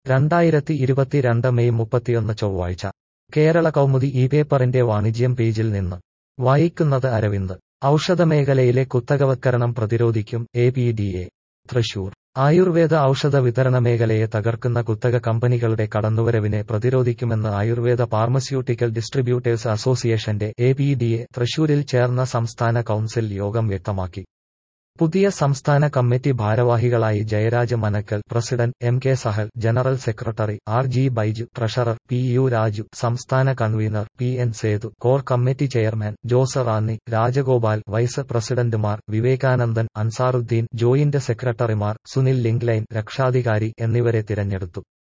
രണ്ടായിരത്തി ഇരുപത്തിരണ്ട് മെയ് മുപ്പത്തിയൊന്ന് ചൊവ്വാഴ്ച കേരള കൗമുദി ഈ പേപ്പറിന്റെ വാണിജ്യം പേജിൽ നിന്ന് വായിക്കുന്നത് അരവിന്ദ് ഔഷധമേഖലയിലെ കുത്തകവത്കരണം പ്രതിരോധിക്കും A P D A Thrissur ആയുർവേദ ഔഷധ വിതരണ മേഖലയെ തകർക്കുന്ന കുത്തക കമ്പനികളുടെ കടന്നുവരവിനെ പ്രതിരോധിക്കുമെന്ന് ആയുർവേദ ഫാർമസ്യൂട്ടിക്കൽ ഡിസ്ട്രിബ്യൂട്ടേഴ്സ് അസോസിയേഷന്റെ എ പി ഡി എ തൃശൂരിൽ ചേർന്ന സംസ്ഥാന കൗൺസിൽ യോഗം വ്യക്തമാക്കി പുതിയ സംസ്ഥാന കമ്മിറ്റി ഭാരവാഹികളായി Jayaraj Manakkal president M K Sahal general secretary R G Baiju treasurer P U Raju സംസ്ഥാന convener P N Sethu core committee chairman Jose Ranni Rajagopal vice പ്രസിഡന്റുമാർ വിവേകാനന്ദൻ അൻസാറുദ്ദീൻ ജോയിന്റ് സെക്രട്ടറിമാർ സുനിൽ ലിംഗ്ലൈൻ രക്ഷാധികാരി എന്നിവരെ തിരഞ്ഞെടുത്തു